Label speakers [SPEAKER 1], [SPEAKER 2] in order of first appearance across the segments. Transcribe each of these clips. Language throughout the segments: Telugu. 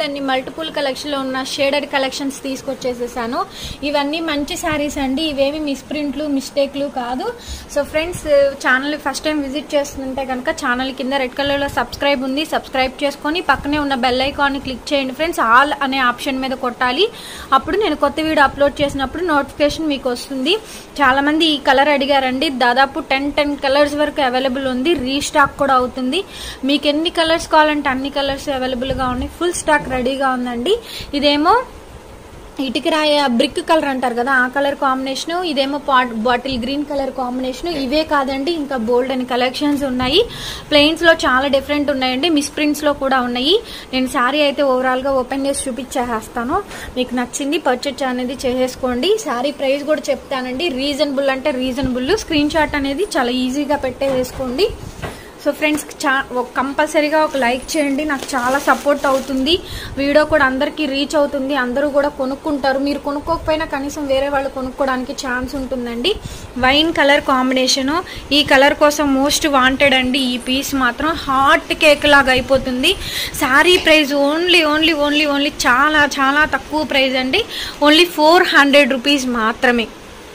[SPEAKER 1] అండి మల్టిపుల్ కలెక్షన్లో ఉన్న షేడెడ్ కలెక్షన్స్ తీసుకొచ్చేసేసాను ఇవన్నీ మంచి శారీస్ అండి ఇవేమి మిస్ప్రింట్లు మిస్టేక్లు కాదు so friends channel first time visit చేస్తుంటే కనుక ఛానల్ కింద రెడ్ కలర్లో సబ్స్క్రైబ్ ఉంది సబ్స్క్రైబ్ చేసుకొని పక్కనే ఉన్న బెల్ ఐకాన్ని క్లిక్ చేయండి ఫ్రెండ్స్ ఆల్ అనే ఆప్షన్ మీద కొట్టాలి అప్పుడు నేను కొత్త వీడియో అప్లోడ్ చేసినప్పుడు నోటిఫికేషన్ మీకు వస్తుంది చాలా మంది ఈ కలర్ అడిగారండి దాదాపు టెన్ టెన్ కలర్స్ వరకు అవైలబుల్ ఉంది రీస్టాక్ కూడా అవుతుంది మీకు ఎన్ని కలర్స్ కావాలంటే అన్ని కలర్స్ అవైలబుల్గా ఉన్నాయి ఫుల్ స్టాక్ రెడీగా ఉందండి ఇదేమో ఇటుక రాయ బ్రిక్ కలర్ అంటారు కదా ఆ కలర్ కాంబినేషన్ ఇదేమో pot bottle green colour combination ఇవే కాదండి ఇంకా బోల్డ్ అని కలెక్షన్స్ ఉన్నాయి ప్లెయిన్స్ లో చాలా డిఫరెంట్ ఉన్నాయండి మిస్ ప్రింట్స్ లో కూడా ఉన్నాయి నేను శారీ అయితే ఓవరాల్ గా ఓపెన్ చేసి చూపించేస్తాను మీకు నచ్చింది పర్చేజ్ అనేది చేసేసుకోండి శారీ ప్రైస్ కూడా చెప్తానండి రీజనబుల్ అంటే రీజనబుల్ స్క్రీన్ షాట్ అనేది చాలా ఈజీగా పెట్టేసుకోండి సో ఫ్రెండ్స్ చా కంపల్సరీగా ఒక లైక్ చేయండి నాకు చాలా సపోర్ట్ అవుతుంది వీడియో కూడా అందరికీ రీచ్ అవుతుంది అందరూ కూడా కొనుక్కుంటారు మీరు కొనుక్కోకపోయినా కనీసం వేరే వాళ్ళు కొనుక్కోవడానికి ఛాన్స్ ఉంటుందండి వైన్ కలర్ కాంబినేషను ఈ కలర్ కోసం మోస్ట్ వాంటెడ్ అండి ఈ పీస్ మాత్రం హాట్ కేక్ లాగా అయిపోతుంది sari price only only only only చాలా చాలా తక్కువ ప్రైస్ అండి ఓన్లీ ఫోర్ హండ్రెడ్ రూపీస్ మాత్రమే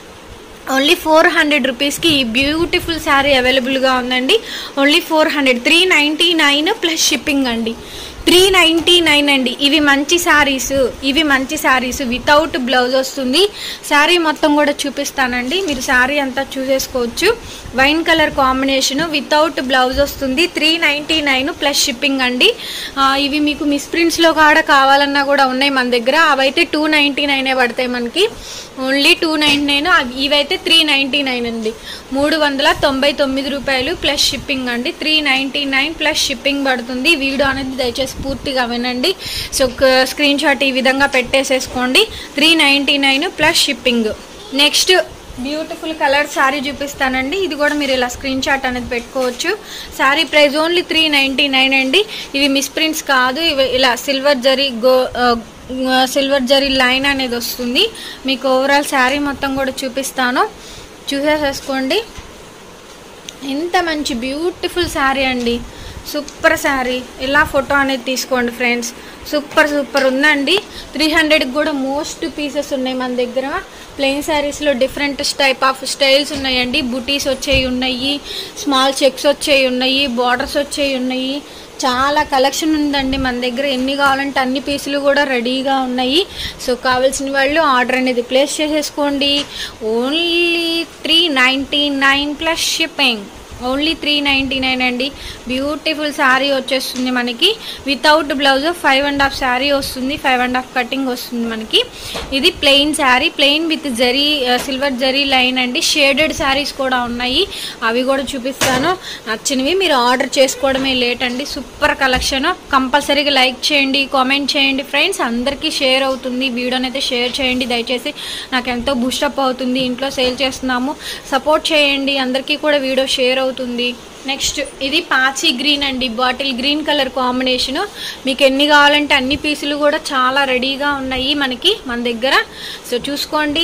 [SPEAKER 1] ఓన్లీ ఫోర్ హండ్రెడ్ రూపీస్కి ఈ బ్యూటిఫుల్ శారీ అవైలబుల్గా ఉందండి only four hundred three ninety nine plus shipping అండి త్రీ నైంటీ నైన్ అండి ఇవి మంచి శారీస్ ఇవి మంచి శారీస్ వితౌట్ బ్లౌజ్ వస్తుంది శారీ మొత్తం కూడా చూపిస్తానండి మీరు శారీ అంతా చూసేసుకోవచ్చు wine colour combination without blouse వస్తుంది three ninety nine plus shipping అండి ఆ, ఇవి మీకు మిస్ప్రింట్స్లో కూడా కావాలన్నా కూడా ఉన్నాయి మన దగ్గర అవైతే టూ నైంటీ నైనే పడతాయి మనకి ఓన్లీ టూ నైంటీ నైన్ ఇవైతే త్రీ నైంటీ నైన్ అండి మూడు వందల తొంభై తొమ్మిది రూపాయలు ప్లస్ షిప్పింగ్ అండి three ninety nine plus shipping పడుతుంది వీడియో అనేది దయచేసి పూర్తిగా వినండి సో స్క్రీన్ షాట్ ఈ విధంగా పెట్టేసేసుకోండి three ninety nine plus shipping next beautiful colour sari చూపిస్తానండి ఇది కూడా మీరు ఇలా స్క్రీన్ షాట్ అనేది పెట్టుకోవచ్చు sari price only three ninety nine అండి ఇవి మిస్ప్రింట్స్ కాదు ఇవి ఇలా సిల్వర్ జరీ గో ఆ, సిల్వర్ జరీ లైన్ అనేది వస్తుంది మీకు ఓవరాల్ శారీ మొత్తం కూడా చూపిస్తాను చూసేసేసుకోండి ఎంత మంచి బ్యూటిఫుల్ శారీ అండి సూపర్ శారీ ఇలా ఫోటో అనేది తీసుకోండి ఫ్రెండ్స్ సూపర్ సూపర్ ఉందండి త్రీ హండ్రెడ్కి కూడా మోస్ట్ పీసెస్ ఉన్నాయి మన దగ్గర ప్లెయిన్ శారీస్లో డిఫరెంట్ టైప్ ఆఫ్ స్టైల్స్ ఉన్నాయండి బుటీస్ వచ్చేవి ఉన్నాయి స్మాల్ చెక్స్ వచ్చేవి ఉన్నాయి బార్డర్స్ వచ్చేవి ఉన్నాయి చాలా కలెక్షన్ ఉందండి మన దగ్గర ఎన్ని కావాలంటే అన్ని పీసులు కూడా రెడీగా ఉన్నాయి సో కావాల్సిన వాళ్ళు ఆర్డర్ అనేది ప్లేస్ చేసేసుకోండి only three ninety nine plus shipping only three ninety nine అండి బ్యూటిఫుల్ శారీ వచ్చేస్తుంది మనకి without blouse five and half sari వస్తుంది ఫైవ్ అండ్ హాఫ్ కటింగ్ వస్తుంది మనకి ఇది plain sari plain with zari silver zari line అండి షేడెడ్ శారీస్ కూడా ఉన్నాయి అవి కూడా చూపిస్తాను నచ్చినవి మీరు ఆర్డర్ చేసుకోవడమే లేట్ అండి సూపర్ కలెక్షన్ కంపల్సరీగా లైక్ చేయండి కామెంట్ చేయండి ఫ్రెండ్స్ అందరికీ షేర్ అవుతుంది వీడియోని అయితే షేర్ చేయండి దయచేసి నాకు ఎంతో బూస్టప్ అవుతుంది ఇంట్లో సేల్ చేస్తున్నాము సపోర్ట్ చేయండి అందరికీ కూడా వీడియో షేర్ అవుతుంది నెక్స్ట్ ఇది పాచి గ్రీన్ అండి బాటిల్ గ్రీన్ కలర్ కాంబినేషన్ మీకు ఎన్ని కావాలంటే అన్ని పీసులు కూడా చాలా రెడీగా ఉన్నాయి మనకి మన దగ్గర సో చూసుకోండి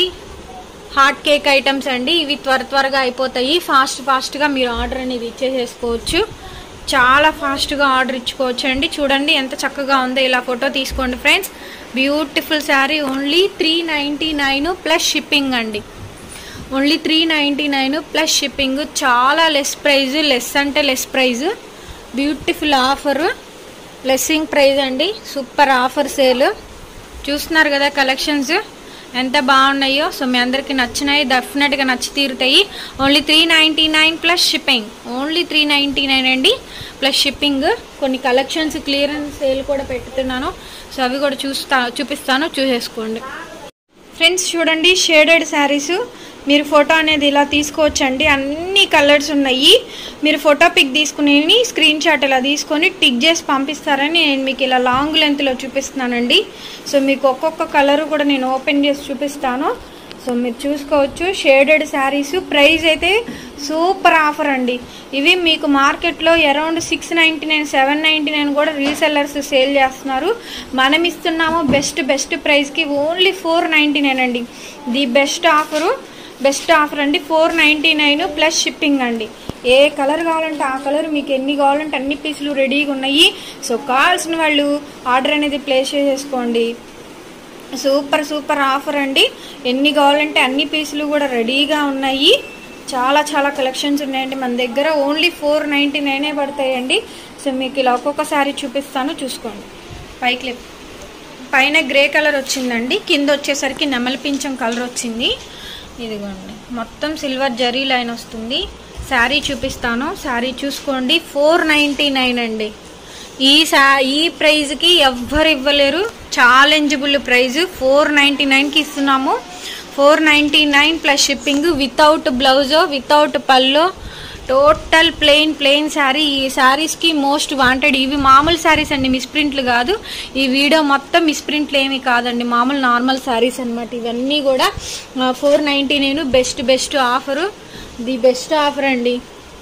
[SPEAKER 1] హాట్ కేక్ ఐటమ్స్ అండి ఇవి త్వర త్వరగా అయిపోతాయి ఫాస్ట్ ఫాస్ట్గా మీరు ఆర్డర్ అనేది ఇచ్చేసేసుకోవచ్చు చాలా ఫాస్ట్గా ఆర్డర్ ఇచ్చుకోవచ్చు అండి చూడండి ఎంత చక్కగా ఉందో ఇలా ఫోటో తీసుకోండి friends beautiful sari only three ninety nine plus shipping అండి only three ninety nine plus shipping చాలా లెస్ ప్రైజ్ లెస్ అంటే లెస్ ప్రైజ్ బ్యూటిఫుల్ ఆఫర్ లెస్సింగ్ ప్రైజ్ అండి సూపర్ ఆఫర్ సేల్ చూస్తున్నారు కదా కలెక్షన్స్ ఎంత బాగున్నాయో సో మీ అందరికి నచ్చినాయి డెఫినెట్గా నచ్చి తీరుతాయి only three ninety nine plus shipping only three ninety nine అండి ప్లస్ షిప్పింగ్ కొన్ని కలెక్షన్స్ క్లియరెన్స్ సేల్ కూడా పెడుతున్నాను సో అవి కూడా చూస్తా చూపిస్తాను చూసేసుకోండి ఫ్రెండ్స్ చూడండి షేడెడ్ శారీస్ మీరు ఫోటో అనేది ఇలా తీసుకోవచ్చండి అన్ని కలర్స్ ఉన్నాయి మీరు ఫోటో పిక్ తీసుకుని స్క్రీన్ షాట్ ఇలా తీసుకొని టిక్ చేసి పంపిస్తారని నేను మీకు ఇలా లాంగ్ లెంత్లో చూపిస్తున్నానండి సో మీకు ఒక్కొక్క కలర్ కూడా నేను ఓపెన్ చేసి చూపిస్తాను సో మీరు చూసుకోవచ్చు షేడెడ్ శారీస్ ప్రైస్ అయితే సూపర్ ఆఫర్ అండి ఇవి మీకు మార్కెట్లో around six ninety nine seven ninety nine కూడా రీసెల్లర్స్ సేల్ చేస్తున్నారు మనం ఇస్తున్నాము బెస్ట్ బెస్ట్ ప్రైస్కి ఓన్లీ ఫోర్ నైంటీ నైన్ అండి the best offer best offer అండి four ninety nine plus shipping అండి ఏ కలర్ కావాలంటే ఆ కలర్ మీకు ఎన్ని కావాలంటే అన్ని పీసులు రెడీగా ఉన్నాయి సో కావాల్సిన వాళ్ళు ఆర్డర్ అనేది ప్లేస్ చేసేసుకోండి సూపర్ సూపర్ ఆఫర్ అండి ఎన్ని కావాలంటే అన్ని పీసులు కూడా రెడీగా ఉన్నాయి చాలా చాలా కలెక్షన్స్ ఉన్నాయండి మన దగ్గర ఓన్లీ ఫోర్ నైంటీ నైనే పడతాయండి సో మీకు ఇలా ఒక్కొక్క శారీ చూపిస్తాను చూసుకోండి పై క్లిప్ పైన గ్రే కలర్ వచ్చిందండి కింద వచ్చేసరికి నెమలి పింఛం కలర్ వచ్చింది ఇదిగోండి మొత్తం సిల్వర్ జరీ లైన్ వస్తుంది శారీ చూపిస్తాను శారీ చూసుకోండి ఫోర్ నైంటీ నైన్ అండి ఈ సా ఈ ప్రైజ్కి ఎవ్వరు ఇవ్వలేరు ఛాలెంజబుల్ ప్రైజ్ ఫోర్ నైంటీ నైన్కి ఇస్తున్నాము four ninety nine plus shipping without బ్లౌజో వితౌట్ పల్లో టోటల్ ప్లెయిన్ ప్లెయిన్ శారీ ఈ శారీస్కి మోస్ట్ వాంటెడ్ ఇవి మామూలు శారీస్ అండి మిస్ప్రింట్లు కాదు ఈ వీడియో మొత్తం మిస్ప్రింట్లు ఏమి కాదండి మామూలు నార్మల్ శారీస్ అనమాట ఇవన్నీ కూడా ఫోర్ నైంటీ నేను best best offer the best offer అండి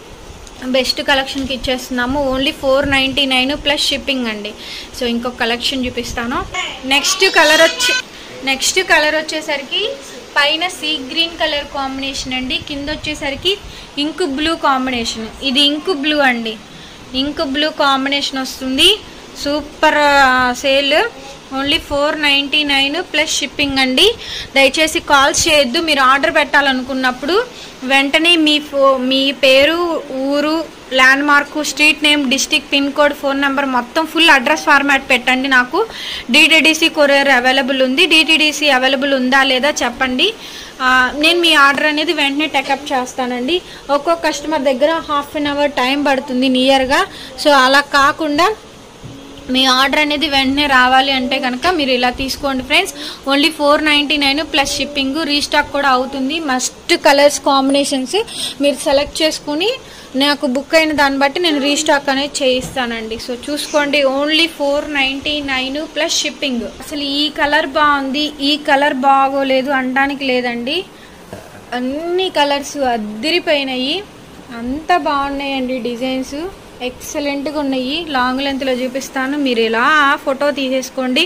[SPEAKER 1] బెస్ట్ కలెక్షన్కి ఇచ్చేస్తున్నాము only four ninety nine plus shipping అండి సో ఇంకొక కలెక్షన్ చూపిస్తాను నెక్స్ట్ కలర్ వచ్చి నెక్స్ట్ కలర్ వచ్చేసరికి పైన సీ గ్రీన్ కలర్ కాంబినేషన్ అండి కింద వచ్చేసరికి ఇంక్ బ్లూ కాంబినేషన్ ఇది ఇంక్ బ్లూ అండి ఇంక్ బ్లూ కాంబినేషన్ వస్తుంది super sale only four ninety nine plus shipping అండి దయచేసి కాల్స్ చేయొద్దు మీరు ఆర్డర్ పెట్టాలనుకున్నప్పుడు వెంటనే మీ ఫో మీ పేరు ఊరు landmark street name district pin code phone number మొత్తం ఫుల్ అడ్రస్ ఫార్మాట్ పెట్టండి నాకు డిటిడిసి కొరియర్ అవైలబుల్ ఉంది డిటిడిసి అవైలబుల్ ఉందా లేదా చెప్పండి ఆ, నేను మీ ఆర్డర్ అనేది వెంటనే టెకప్ చేస్తానండి ఒక్కొక్క కస్టమర్ దగ్గర హాఫ్ అన్ అవర్ టైం పడుతుంది నియర్గా సో అలా కాకుండా మీ ఆర్డర్ అనేది వెంటనే రావాలి అంటే కనుక మీరు ఇలా తీసుకోండి friends only four ninety nine plus shipping restock కూడా అవుతుంది మస్ట్ కలర్స్ కాంబినేషన్స్ మీరు సెలెక్ట్ చేసుకుని నాకు బుక్ అయిన దాన్ని బట్టి నేను రీస్టాక్ అనేది చేయిస్తానండి సో చూసుకోండి only four ninety nine plus shipping అసలు ఈ కలర్ బాగుంది ఈ కలర్ బాగోలేదు అనడానికి లేదండి అన్ని కలర్స్ అద్దరిపోయినాయి అంత బాగున్నాయండి డిజైన్స్ ఎక్సలెంట్గా ఉన్నాయి లాంగ్ లెంత్లో చూపిస్తాను మీరు ఇలా ఫోటో తీసేసుకోండి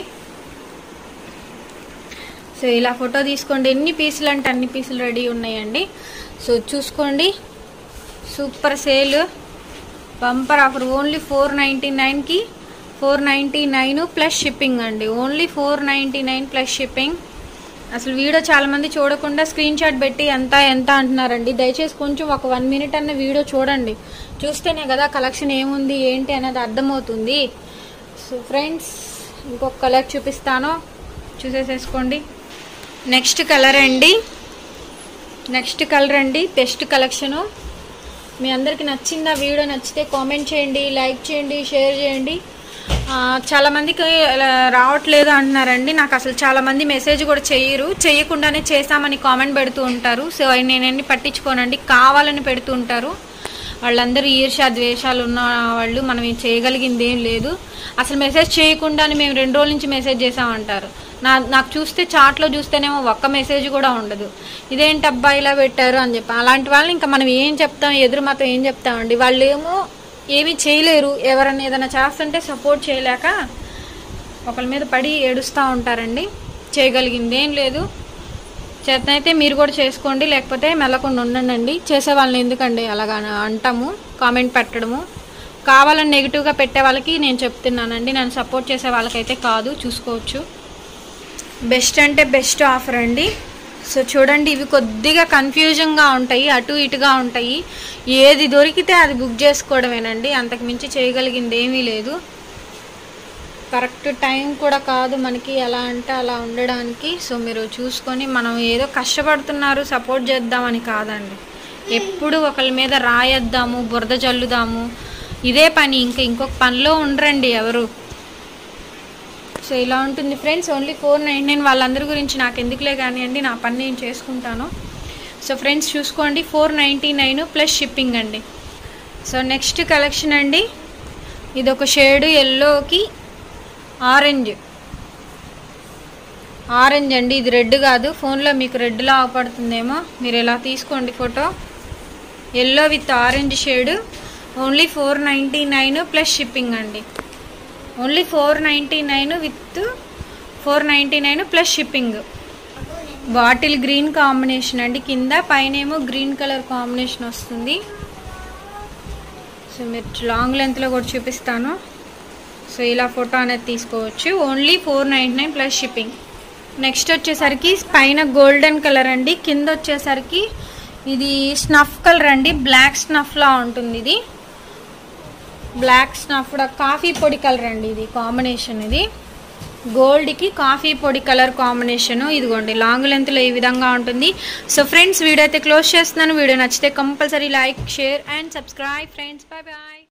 [SPEAKER 1] సో ఇలా ఫోటో తీసుకోండి ఎన్ని పీసులు అంటే అన్ని పీసులు రెడీ ఉన్నాయండి సో చూసుకోండి super sale bumper offer only four ninety నైన్కి four ninety nine plus shipping అండి only four ninety nine plus shipping అసలు వీడియో చాలా మంది చూడకుండా స్క్రీన్ షాట్ పెట్టి ఎంత ఎంత అంటున్నారండి దయచేసి కొంచెం ఒక వన్ మినిట్ అన్న వీడియో చూడండి చూస్తేనే కదా కలెక్షన్ ఏముంది ఏంటి అనేది అర్థమవుతుంది సో ఫ్రెండ్స్ ఇంకొక కలర్ చూపిస్తాను చూసేసేసుకోండి నెక్స్ట్ కలర్ అండి నెక్స్ట్ కలర్ అండి బెస్ట్ కలెక్షను మీ అందరికి నచ్చిందా వీడియో నచ్చితే కామెంట్ చేయండి లైక్ చేయండి షేర్ చేయండి ఆ, చాలా మందికి ఇలా రావట్లేదు అంటున్నారండి నాకు అసలు చాలా మంది మెసేజ్ కూడా చేయరు చేయకుండానే చేసామని కామెంట్ పెడుతూ ఉంటారు సో అవి నేనండి పట్టించుకోనండి కావాలని పెడుతూ ఉంటారు వాళ్ళందరూ ఈర్ష్య ద్వేషాలు ఉన్న వాళ్ళు మనం ఏం చేయగలిగింది ఏం లేదు అసలు మెసేజ్ చేయకుండానే మేము రెండు రోజుల నుంచి మెసేజ్ చేసామంటారు నా నాకు చూస్తే చాట్లో చూస్తేనేమో ఒక్క మెసేజ్ కూడా ఉండదు ఇదేంటి అబ్బా ఇలా పెట్టారు అని చెప్పి అలాంటి వాళ్ళని ఇంకా మనం ఏం చెప్తాం ఎదురు మాత్రం ఏం చెప్తామండి వాళ్ళు ఏమో ఏమీ చేయలేరు ఎవరన్నా ఏదైనా చేస్తుంటే సపోర్ట్ చేయలేక ఒకరి మీద పడి ఏడుస్తూ ఉంటారండి చేయగలిగింది ఏం లేదు చేతనైతే మీరు కూడా చేసుకోండి లేకపోతే మెల్లకుండా ఉండండి చేసే వాళ్ళని ఎందుకండి అలాగా అంటాము కామెంట్ పెట్టడము కావాలని నెగిటివ్గా పెట్టే వాళ్ళకి నేను చెప్తున్నానండి నన్ను సపోర్ట్ చేసే వాళ్ళకైతే కాదు చూసుకోవచ్చు బెస్ట్ అంటే బెస్ట్ ఆఫర్ అండి సో చూడండి ఇవి కొద్దిగా కన్ఫ్యూజన్గా ఉంటాయి అటు ఇటుగా ఉంటాయి ఏది దొరికితే అది బుక్ చేసుకోవడమేనండి అంతకు మించి చేయగలిగింది ఏమీ లేదు కరెక్ట్ టైం కూడా కాదు మనకి ఎలా అంటే అలా ఉండడానికి సో మీరు చూసుకొని మనం ఏదో కష్టపడుతున్నారు సపోర్ట్ చేద్దామని కాదండి ఎప్పుడు ఒకరి మీద రాయొద్దాము బురద జల్లుదాము ఇదే పని ఇంకా ఇంకొక పనిలో ఉండరండి ఎవరు సో ఇలా ఉంటుంది friends only four nine nine వాళ్ళందరి గురించి నాకు ఎందుకులే కానివ్వండి నా పని నేను చేసుకుంటాను సో ఫ్రెండ్స్ చూసుకోండి four ninety nine plus shipping అండి సో నెక్స్ట్ కలెక్షన్ అండి ఇది ఒక షేడ్ ఎల్లోకి ఆరెంజ్ ఆరెంజ్ అండి ఇది రెడ్ కాదు ఫోన్లో మీకు రెడ్లా అవపడుతుందేమో మీరు ఇలా తీసుకోండి photo yellow with orange shade only four ninety nine plus shipping అండి only four ninety nine with four ninety nine plus shipping bottle green combination అండి కింద పైన ఏమో గ్రీన్ కలర్ కాంబినేషన్ వస్తుంది సో మీరు లాంగ్ లెంత్లో కూడా చూపిస్తాను సో ఇలా ఫోటో అనేది తీసుకోవచ్చు only four ninety nine plus shipping next వచ్చేసరికి పైన గోల్డెన్ కలర్ అండి కింద వచ్చేసరికి ఇది స్నఫ్ కలర్ అండి బ్లాక్ స్నఫ్లా ఉంటుంది ఇది బ్లాక్ స్నఫ్ కాఫీ పొడి కలర్ అండి ఇది కాంబినేషన్ ఇది గోల్డ్కి కాఫీ పొడి కలర్ కాంబినేషన్ ఇదిగోండి లాంగ్ లెంత్లో ఈ విధంగా ఉంటుంది సో ఫ్రెండ్స్ వీడియో అయితే క్లోజ్ చేస్తున్నాను వీడియో నచ్చితే compulsory like share and subscribe friends bye bye